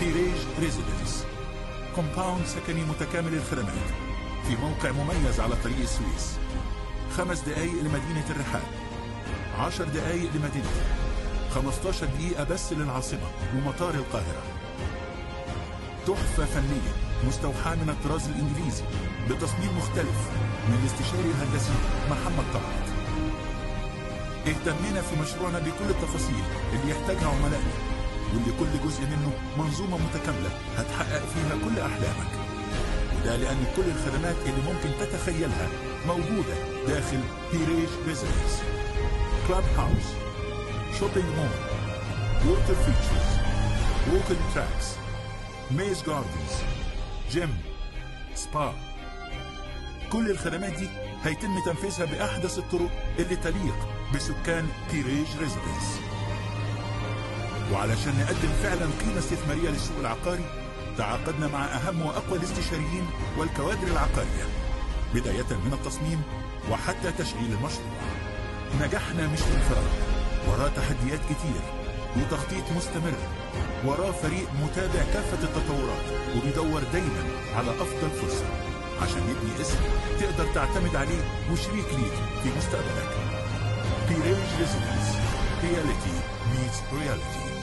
بيريج ريزيدنس كومباوند سكني متكامل الخدمات في موقع مميز على طريق السويس خمس دقايق لمدينة الرحاب عشر دقايق لمدينتي 15 دقيقة بس للعاصمة ومطار القاهرة تحفة فنية مستوحاة من الطراز الإنجليزي بتصميم مختلف من الاستشاري الهندسي محمد طلعت اهتمينا في مشروعنا بكل التفاصيل اللي يحتاجها عملائنا واللي كل جزء منه منظومة متكاملة هتحقق فيها كل أحلامك وده لأن كل الخدمات اللي ممكن تتخيلها موجودة داخل بيريج ريزيدنس كلاب هاوس شوبينج مول ووتر فيتشرز ووكن تراكس ميز جاردنز جيم سبا كل الخدمات دي هيتم تنفيذها بأحدث الطرق اللي تليق بسكان بيريج ريزيدنس وعلشان نقدم فعلا قيمة استثمارية للسوق العقاري تعاقدنا مع أهم وأقوى الاستشاريين والكوادر العقارية بداية من التصميم وحتى تشغيل المشروع نجاحنا مش انفراد وراه تحديات كتير وتخطيط مستمر وراه فريق متابع كافة التطورات وبيدور دايما على أفضل فرصة عشان يبني اسم تقدر تعتمد عليه وشريك ليك في مستقبلك بيريج ريزيدنس رياليتي meets reality